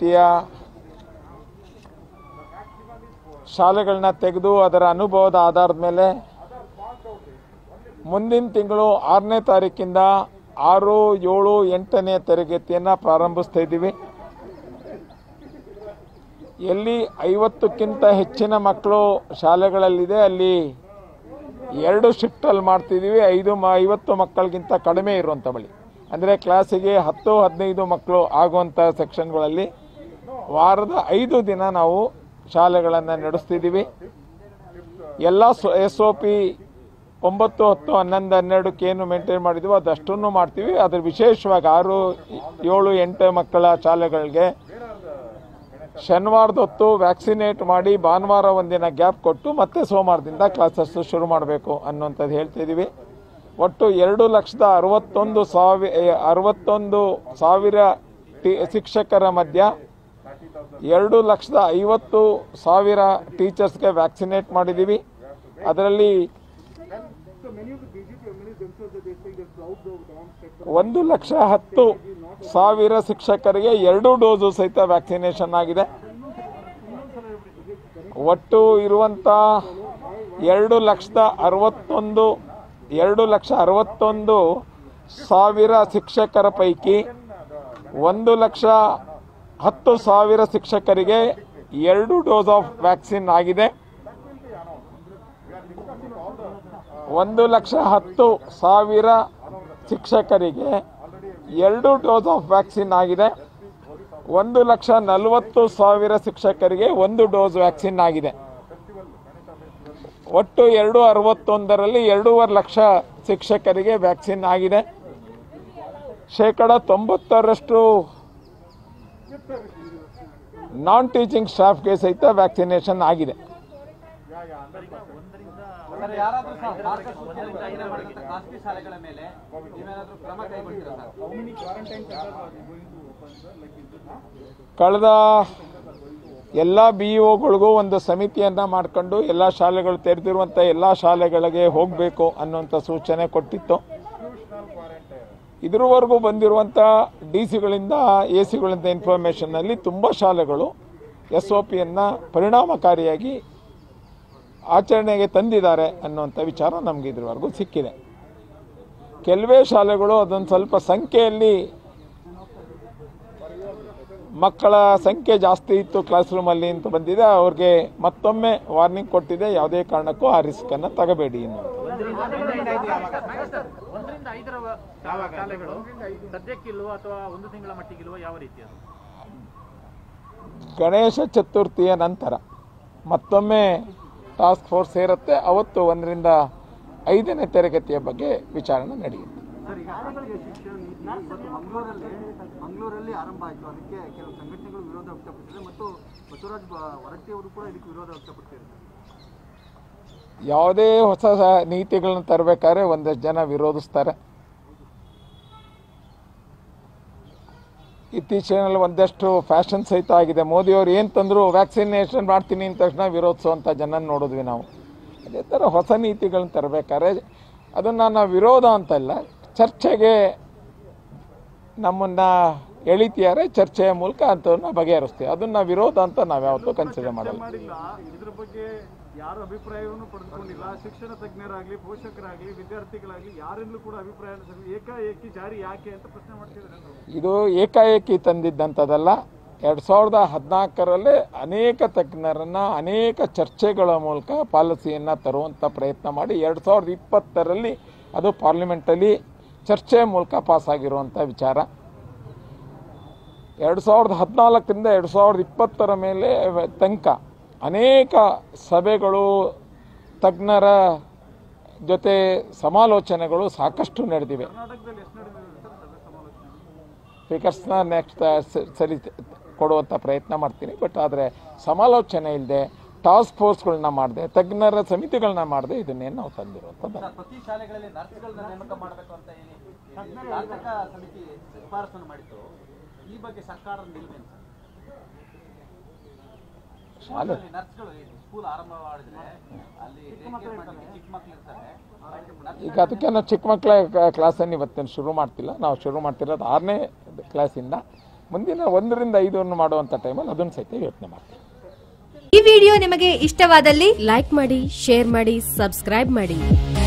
ರೀತಿಯ ಶಾಲೆಗಳನ್ನ ತೆಗೆದು ಅದರ ಅನುಭವದ ಆಧಾರದ ಮೇಲೆ ಮುಂದಿನ ತಿಂಗಳು ಆರನೇ ತಾರೀಕಿಂದ ಆರು ಏಳು ಎಂಟನೇ ತರಗತಿಯನ್ನು ಪ್ರಾರಂಭಿಸ್ತಾ ಇದ್ದೀವಿ ಎಲ್ಲಿ ಐವತ್ತಕ್ಕಿಂತ ಹೆಚ್ಚಿನ ಮಕ್ಕಳು ಶಾಲೆಗಳಲ್ಲಿದೆ ಅಲ್ಲಿ ಎರಡು ಶಿಫ್ಟಲ್ಲಿ ಮಾಡ್ತಿದ್ದೀವಿ ಐದು ಮ ಐವತ್ತು ಮಕ್ಕಳಿಗಿಂತ ಕಡಿಮೆ ಇರುವಂಥ ಬಳಿ ಅಂದರೆ ಕ್ಲಾಸಿಗೆ ಹತ್ತು ಹದಿನೈದು ಮಕ್ಕಳು ಆಗುವಂಥ ಸೆಕ್ಷನ್ಗಳಲ್ಲಿ ವಾರದ ಐದು ದಿನ ನಾವು ಶಾಲೆಗಳನ್ನು ನಡೆಸ್ತಿದ್ದೀವಿ ಎಲ್ಲ ಎಸ್ ಒ ಪಿ ಒಂಬತ್ತು ಹತ್ತು ಹನ್ನೊಂದು ಹನ್ನೆರಡಕ್ಕೆ ಏನು ಮೇಂಟೈನ್ ಮಾಡಿದ್ವೋ ಅದಷ್ಟನ್ನು ಮಾಡ್ತೀವಿ ಅದ್ರ ವಿಶೇಷವಾಗಿ ಆರು ಏಳು ಎಂಟು ಮಕ್ಕಳ ಶಾಲೆಗಳಿಗೆ ಶನಿವಾರದ ಹೊತ್ತು ವ್ಯಾಕ್ಸಿನೇಟ್ ಮಾಡಿ ಭಾನುವಾರ ಒಂದಿನ ಗ್ಯಾಪ್ ಕೊಟ್ಟು ಮತ್ತೆ ಸೋಮವಾರದಿಂದ ಕ್ಲಾಸಸ್ ಶುರು ಮಾಡಬೇಕು ಅನ್ನುವಂಥದ್ದು ಹೇಳ್ತಿದ್ದೀವಿ ಒಟ್ಟು ಎರಡು ಲಕ್ಷದ ಅರವತ್ತೊಂದು ಸಾವಿರ ಅರವತ್ತೊಂದು ಸಾವಿರ ಟಿ ಶಿಕ್ಷಕರ ಮಧ್ಯ ಎರಡು ಲಕ್ಷದ ಐವತ್ತು ಸಾವಿರ ಟೀಚರ್ಸ್ಗೆ ವ್ಯಾಕ್ಸಿನೇಟ್ ಮಾಡಿದ್ದೀವಿ ಅದರಲ್ಲಿ ಒಂದು ಲಕ್ಷ ಹತ್ತು ಸಾವಿರ ಶಿಕ್ಷಕರಿಗೆ ಎರಡು ಡೋಸು ಸಹಿತ ವ್ಯಾಕ್ಸಿನೇಷನ್ ಆಗಿದೆ ಒಟ್ಟು ಇರುವಂಥ ಎರಡು ಲಕ್ಷದ ಅರವತ್ತೊಂದು ಎರಡು ಲಕ್ಷ ಅರವತ್ತೊಂದು ಸಾವಿರ ಶಿಕ್ಷಕರ ಪೈಕಿ ಒಂದು ಲಕ್ಷ ಹತ್ತು ಸಾವಿರ ಶಿಕ್ಷಕರಿಗೆ ಎರಡು ಡೋಸ್ ಆಫ್ ವ್ಯಾಕ್ಸಿನ್ ಆಗಿದೆ ಒಂದು ಲಕ್ಷ ಹತ್ತು ಸಾವಿರ ಶಿಕ್ಷಕರಿಗೆ ಎರಡು ಡೋಸ್ ಆಫ್ ವ್ಯಾಕ್ಸಿನ್ ಆಗಿದೆ ಒಂದು ಲಕ್ಷ ನಲವತ್ತು ಸಾವಿರ ಶಿಕ್ಷಕರಿಗೆ ಒಂದು ಡೋಸ್ ವ್ಯಾಕ್ಸಿನ್ ಆಗಿದೆ ಒಟ್ಟು ಎರಡು ಅರವತ್ತೊಂದರಲ್ಲಿ ಎರಡೂವರೆ ಲಕ್ಷ ಶಿಕ್ಷಕರಿಗೆ ವ್ಯಾಕ್ಸಿನ್ ಆಗಿದೆ ಶೇಕಡ ತೊಂಬತ್ತರಷ್ಟು ನಾನ್ ಟೀಚಿಂಗ್ ಸ್ಟಾಫ್ಗೆ ಸಹಿತ ವ್ಯಾಕ್ಸಿನೇಷನ್ ಆಗಿದೆ ಸರ್ ಯಾರಾದ್ರೂ ಸಹ ಮಾರ್ಗಸೂಚಿ ಉಲ್ಲಂಘನೆ ಮಾಡಿದಂತ ಖಾಸಗಿ ಶಾಲೆಗಳ ಮೇಲೆ ನೀವೇನಾದ್ರೂ ಕ್ರಮ ಕೈಗೊಳ್ತೀರಾ ಸರ್ ಕಳೆದ ಎಲ್ಲ ಬಿ ಒಗಳಿಗೂ ಒಂದು ಸಮಿತಿಯನ್ನು ಮಾಡ್ಕೊಂಡು ಎಲ್ಲ ಶಾಲೆಗಳು ತೆರೆದಿರುವಂಥ ಎಲ್ಲ ಶಾಲೆಗಳಿಗೆ ಹೋಗಬೇಕು ಅನ್ನುವಂಥ ಸೂಚನೆ ಕೊಟ್ಟಿತ್ತು ಇದುವರೆಗೂ ಬಂದಿರುವಂಥ ಡಿ ಸಿಗಳಿಂದ ಎ ಸಿಗಳಿಂದ ಇನ್ಫಾರ್ಮೇಷನ್ನಲ್ಲಿ ತುಂಬ ಶಾಲೆಗಳು ಎಸ್ ಒ ಪಿಯನ್ನು ಪರಿಣಾಮಕಾರಿಯಾಗಿ ಆಚರಣೆಗೆ ತಂದಿದ್ದಾರೆ ಅನ್ನುವಂಥ ವಿಚಾರ ನಮಗೆ ಇದುವರೆಗೂ ಸಿಕ್ಕಿದೆ ಕೆಲವೇ ಶಾಲೆಗಳು ಅದೊಂದು ಸ್ವಲ್ಪ ಸಂಖ್ಯೆಯಲ್ಲಿ ಮಕ್ಕಳ ಸಂಖ್ಯೆ ಜಾಸ್ತಿ ಇತ್ತು ಕ್ಲಾಸ್ ರೂಮಲ್ಲಿ ಅಂತ ಬಂದಿದೆ ಅವ್ರಿಗೆ ಮತ್ತೊಮ್ಮೆ ವಾರ್ನಿಂಗ್ ಕೊಟ್ಟಿದೆ ಯಾವುದೇ ಕಾರಣಕ್ಕೂ ಆ ರಿಸ್ಕನ್ನು ತಗಬೇಡಿ ಅನ್ನೋದು ಒಂದರಿಂದ ಐದರ ವ- ಶಾಲೆಗಳು ಸದ್ಯಕ್ಕಿಲ್ವೋ ಅಥವಾ ಒಂದು ತಿಂಗಳ ಮಟ್ಟಿಗಿಲ್ವೋ ಯಾವ ರೀತಿ ಅದು ಗಣೇಶ ಚತುರ್ಥಿಯ ನಂತರ ಮತ್ತೊಮ್ಮೆ ಟಾಸ್ಕ್ ಫೋರ್ಸ್ ಸೇರುತ್ತೆ ಅವತ್ತು ಒಂದರಿಂದ ಐದನೇ ತರಗತಿಯ ಬಗ್ಗೆ ವಿಚಾರಣೆ ನಡೆಯುತ್ತೆ ಸರ್ ಈಗ ಶಾಲೆಗಳಿಗೆ ಶಿಕ್ಷಣ ನೀತಿ ಇವತ್ತು ಮಂಗಳೂರಲ್ಲಿ ಮಂಗಳೂರಲ್ಲಿ ಆರಂಭ ಆಯಿತು ಅದಕ್ಕೆ ಕೆಲವು ಸಂಘಟನೆಗಳು ವಿರೋಧ ವ್ಯಕ್ತಪಡಿಸಿದೆ ಮತ್ತು ಬಸವರಾಜ್ ಬ- ಹೊರಟ್ಟಿ ಅವರು ಕೂಡ ಇದಕ್ಕೆ ವಿರೋಧ ವ್ಯಕ್ತಪಡಿಸಿದ್ದಾರೆ ಯಾವುದೇ ಹೊಸ ನೀತಿಗಳನ್ನ ತರಬೇಕಾದ್ರೆ ಒಂದಷ್ಟು ಜನ ವಿರೋಧಿಸ್ತಾರೆ ಇತ್ತೀಚಿನಲ್ಲಿ ಒಂದಷ್ಟು ಫ್ಯಾಷನ್ ಸಹಿತ ಆಗಿದೆ ಮೋದಿಯವರು ಏನು ತಂದರೂ ವ್ಯಾಕ್ಸಿನೇಷನ್ ಮಾಡ್ತೀನಿ ಅಂದ ತಕ್ಷಣ ವಿರೋಧಿಸುವಂಥ ಜನ ನೋಡಿದ್ವಿ ನಾವು ಅದೇ ಥರ ಹೊಸ ನೀತಿಗಳನ್ನ ತರಬೇಕಾದ್ರೆ ಅದನ್ನು ನಾವು ವಿರೋಧ ಅಂತಲ್ಲ ಚರ್ಚೆಗೆ ನಮ್ಮನ್ನು ಎಳಿತಿದ್ದಾರೆ ಚರ್ಚೆಯ ಮೂಲಕ ಅಂಥವನ್ನ ಬಗೆಹರಿಸ್ತೀವಿ ಅದನ್ನು ವಿರೋಧ ಅಂತ ನಾವು ಯಾವತ್ತೂ ಕನ್ಸಿಡರ್ ಮಾಡಲ್ಲ ಮಾಡಿಲ್ಲ ಇದ್ರ ಬಗ್ಗೆ ಯಾರು ಅಭಿಪ್ರಾಯವನ್ನು ಪಡೆದುಕೊಂಡಿಲ್ಲ ಶಿಕ್ಷಣ ತಜ್ಞರಾಗ್ಲಿ ಪೋಷಕರಾಗ್ಲಿ ವಿದ್ಯಾರ್ಥಿಗಳಾಗ್ಲಿ ಯಾರಿಂದಲೂ ಕೂಡ ಅಭಿಪ್ರಾಯ ಸರಿ ಏಕಾಏಕಿ ಜಾರಿ ಯಾಕೆ ಅಂತ ಪ್ರಶ್ನೆ ಮಾಡ್ತಿದ್ದಾರೆ ಅವರು. ಇದು ಏಕಾಏಕಿ ತಂದಿದ್ದಂಥದ್ದಲ್ಲ ಎರಡು ಸಾವಿರದ ಹದಿನಾಲ್ಕರಲ್ಲೇ ಅನೇಕ ತಜ್ಞರನ್ನು ಅನೇಕ ಚರ್ಚೆಗಳ ಮೂಲಕ ಪಾಲಿಸಿಯನ್ನು ತರುವಂಥ ಪ್ರಯತ್ನ ಮಾಡಿ ಎರಡು ಸಾವಿರದ ಇಪ್ಪತ್ತರಲ್ಲಿ ಅದು ಪಾರ್ಲಿಮೆಂಟಲ್ಲಿ ಚರ್ಚೆ ಮೂಲಕ ಪಾಸಾಗಿರುವಂಥ ವಿಚಾರ ಎರಡು ಸಾವಿರದ ಹದಿನಾಲ್ಕರಿಂದ ಎರಡು ಸಾವಿರದ ಇಪ್ಪತ್ತರ ಮೇಲೆ ತನಕ ಅನೇಕ ಸಭೆಗಳು ತಜ್ಞರ ಜೊತೆ ಸಮಾಲೋಚನೆಗಳು ಸಾಕಷ್ಟು ನಡೆದಿವೆ ಕರ್ನಾಟಕದಲ್ಲಿ ಎಷ್ಟು ನಡೆದಿದೆ ಸರ್ ಸಭೆ ಸಮಾಲೋಚನೆ ಫಿಗರ್ಸ್ನ ನೆಕ್ಸ್ಟ್ ಸರಿ ಕೊಡುವಂಥ ಪ್ರಯತ್ನ ಮಾಡ್ತೀನಿ ಬಟ್ ಆದರೆ ಸಮಾಲೋಚನೆ ಇಲ್ಲದೆ ಟಾಸ್ಕ್ ಫೋರ್ಸ್ಗಳನ್ನ ಮಾಡಿದೆ ತಜ್ಞರ ಸಮಿತಿಗಳನ್ನ ಮಾಡಿದೆ ಇದನ್ನೇನು ನಾವು ತಂದಿರುವಂಥದ್ದು ಸರ್, ಪ್ರತಿ ಶಾಲೆಗಳಲ್ಲಿ ನರ್ಸ್ಗಳನ್ನ ನೇಮಕ ಮಾಡಬೇಕು ಅಂತ ಹೇಳಿ ತಾಂತ್ರಿಕ ಸಮಿತಿ ಶಿಫಾರಸನ್ನು ಮಾಡಿತ್ತು ಈ ಬಗ್ಗೆ ಸರ್ಕಾರದ ನಿಲುವೇನು ಸರ್ ಶಾಲೆ ಅಲ್ಲಿ ನರ್ಸ್ಗಳು ಸ್ಕೂಲ್ ಆರಂಭ ಮಾಡಿದ್ರೆ ಅಲ್ಲಿ daycare ಮಾಡ್ಲಿಕ್ಕೆ ಚಿಕ್ಕ ಮಕ್ಳು ಇರ್ತಾರೆ ಈಗ ಅದಕ್ಕೆ ನಾವು ಚಿಕ್ಕ ಮಕ್ಕಳ ಕ್ಲಾಸನ್ನು ಇವತ್ತೇನು ಶುರು ಮಾಡ್ತಿಲ್ಲ ನಾವು ಶುರು ಮಾಡ್ತಿರೋದು ಆರನೇ ಕ್ಲಾಸಿಂದ ಮುಂದಿನ ಒಂದರಿಂದ ಐದನ್ನು ಮಾಡುವಂಥ ಟೈಮಲ್ಲಿ ಅದನ್ನು ಸಹಿತ ಯೋಚನೆ ಮಾಡ್ತೀವಿ ಈ ವಿಡಿಯೋ ನಿಮಗೆ ಇಷ್ಟವಾದಲ್ಲಿ ಲೈಕ್ ಮಾಡಿ ಶೇರ್ ಮಾಡಿ ಸಬ್ಸ್ಕ್ರೈಬ್ ಮಾಡಿ